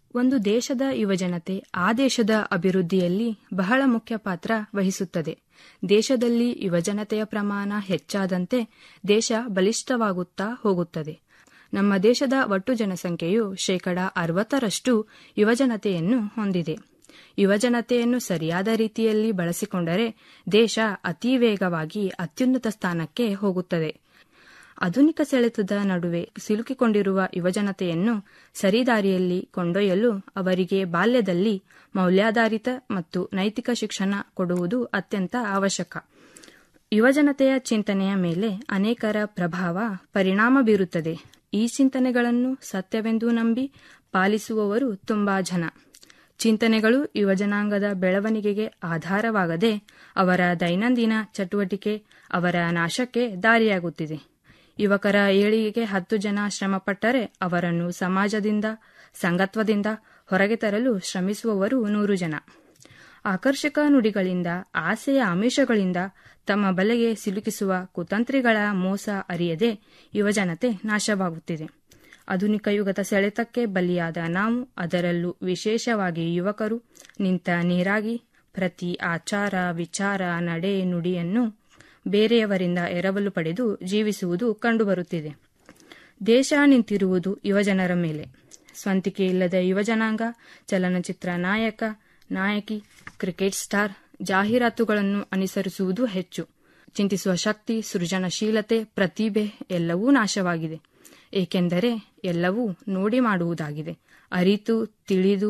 ಒಂದು ದೇಶದ ಯುವಜನತೆ ಆ ದೇಶದ ಅಭಿವೃದ್ಧಿಯಲ್ಲಿ ಬಹಳ ಮುಖ್ಯ ಪಾತ್ರ ವಹಿಸುತ್ತದೆ ದೇಶದಲ್ಲಿ ಯುವಜನತೆಯ ಪ್ರಮಾಣ ಹೆಚ್ಚಾದಂತೆ ದೇಶ ಬಲಿಷ್ಠವಾಗುತ್ತಾ ಹೋಗುತ್ತದೆ ನಮ್ಮ ದೇಶದ ಒಟ್ಟು ಜನಸಂಖ್ಯೆಯು ಶೇಕಡ ಅರವತ್ತರಷ್ಟು ಯುವಜನತೆಯನ್ನು ಹೊಂದಿದೆ ಯುವಜನತೆಯನ್ನು ಸರಿಯಾದ ರೀತಿಯಲ್ಲಿ ಬಳಸಿಕೊಂಡರೆ ದೇಶ ಅತಿ ವೇಗವಾಗಿ ಅತ್ಯುನ್ನತ ಸ್ಥಾನಕ್ಕೆ ಹೋಗುತ್ತದೆ ಆಧುನಿಕ ಸೆಳೆತದ ನಡುವೆ ಸಿಲುಕಿಕೊಂಡಿರುವ ಯುವಜನತೆಯನ್ನು ಸರಿದಾರಿಯಲ್ಲಿ ಕೊಂಡೊಯ್ಯಲು ಅವರಿಗೆ ಬಾಲ್ಯದಲ್ಲಿ ಮೌಲ್ಯಾಧಾರಿತ ಮತ್ತು ನೈತಿಕ ಶಿಕ್ಷಣ ಕೊಡುವುದು ಅತ್ಯಂತ ಅವಶ್ಯಕ ಯುವಜನತೆಯ ಚಿಂತನೆಯ ಮೇಲೆ ಅನೇಕರ ಪ್ರಭಾವ ಪರಿಣಾಮ ಬೀರುತ್ತದೆ ಈ ಚಿಂತನೆಗಳನ್ನು ಸತ್ಯವೆಂದು ನಂಬಿ ಪಾಲಿಸುವವರು ತುಂಬಾ ಜನ ಚಿಂತನೆಗಳು ಯುವಜನಾಂಗದ ಬೆಳವಣಿಗೆಗೆ ಆಧಾರವಾಗದೆ ಅವರ ದೈನಂದಿನ ಚಟುವಟಿಕೆ ಅವರ ನಾಶಕ್ಕೆ ದಾರಿಯಾಗುತ್ತಿದೆ ಯುವಕರ ಏಳಿಗೆಗೆ ಹತ್ತು ಜನ ಶ್ರಮಪಟ್ಟರೆ ಅವರನ್ನು ಸಮಾಜದಿಂದ ಸಂಗತ್ವದಿಂದ ಹೊರಗೆ ತರಲು ಶ್ರಮಿಸುವವರು ನೂರು ಜನ ಆಕರ್ಷಕ ನುಡಿಗಳಿಂದ ಆಸೆಯ ಆಮಿಷಗಳಿಂದ ತಮ್ಮ ಬಲೆಗೆ ಸಿಲುಕಿಸುವ ಕುತಂತ್ರಿಗಳ ಮೋಸ ಅರಿಯದೆ ಯುವಜನತೆ ನಾಶವಾಗುತ್ತಿದೆ ಆಧುನಿಕ ಯುಗದ ಸೆಳೆತಕ್ಕೆ ಬಲಿಯಾದ ನಾವು ಅದರಲ್ಲೂ ವಿಶೇಷವಾಗಿ ಯುವಕರು ನಿಂತ ನೀರಾಗಿ ಪ್ರತಿ ಆಚಾರ ವಿಚಾರ ನಡೆ ನುಡಿಯನ್ನು ಬೇರೆಯವರಿಂದ ಎರವಲು ಪಡೆದು ಜೀವಿಸುವುದು ಕಂಡುಬರುತ್ತಿದೆ ದೇಶ ನಿಂತಿರುವುದು ಯುವಜನರ ಮೇಲೆ ಸ್ವಂತಿಕೆ ಇಲ್ಲದ ಯುವಜನಾಂಗ ಚಲನಚಿತ್ರ ನಾಯಕ ನಾಯಕಿ ಕ್ರಿಕೆಟ್ ಸ್ಟಾರ್ ಜಾಹೀರಾತುಗಳನ್ನು ಅನುಸರಿಸುವುದು ಹೆಚ್ಚು ಚಿಂತಿಸುವ ಶಕ್ತಿ ಸೃಜನಶೀಲತೆ ಪ್ರತಿಭೆ ಎಲ್ಲವೂ ನಾಶವಾಗಿದೆ ಏಕೆಂದರೆ ಎಲ್ಲವೂ ನೋಡಿ ಮಾಡುವುದಾಗಿದೆ ಅರಿತು ತಿಳಿದು